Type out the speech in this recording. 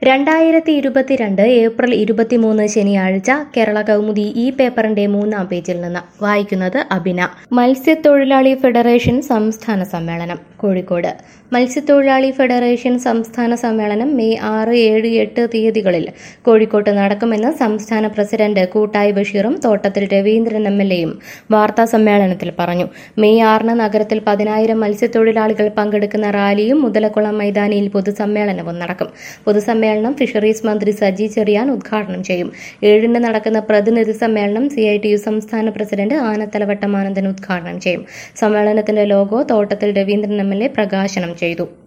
രണ്ടായിരത്തി ഇരുപത്തിരണ്ട് ഏപ്രിൽ ഇരുപത്തിമൂന്ന് ശനിയാഴ്ച കേരള കൗമുദി ഈ പേപ്പറിന്റെ മൂന്നാം പേജിൽ നിന്ന് വായിക്കുന്നത് അബിന മത്സ്യത്തൊഴിലാളി ഫെഡറേഷൻ സംസ്ഥാന സമ്മേളനം കോഴിക്കോട് മത്സ്യത്തൊഴിലാളി ഫെഡറേഷൻ സംസ്ഥാന സമ്മേളനം മെയ് ആറ് ഏഴ് എട്ട് തീയതികളിൽ കോഴിക്കോട്ട് നടക്കുമെന്ന് സംസ്ഥാന പ്രസിഡന്റ് കൂട്ടായി ബഷീറും തോട്ടത്തിൽ രവീന്ദ്രൻ എം എൽ എയും വാർത്താ സമ്മേളനത്തിൽ പറഞ്ഞു മെയ് ആറിന് നഗരത്തിൽ പതിനായിരം മത്സ്യത്തൊഴിലാളികൾ പങ്കെടുക്കുന്ന റാലിയും മുതലക്കുളം മൈതാനിയിൽ പൊതുസമ്മേളനവും നടക്കും പൊതുസമ്മേളനം ഫിഷറീസ് മന്ത്രി സജി ചെറിയാൻ ഉദ്ഘാടനം ചെയ്യും ഏഴിന് നടക്കുന്ന പ്രതിനിധി സമ്മേളനം സി ഐ ടി യു സംസ്ഥാന പ്രസിഡന്റ് ആനത്തലവട്ടം ആനന്ദൻ ഉദ്ഘാടനം ചെയ്യും സമ്മേളനത്തിന്റെ ലോഗോ തോട്ടത്തിൽ രവീന്ദ്രൻ എം എൽ എ പ്രകാശനം ചെയ്തു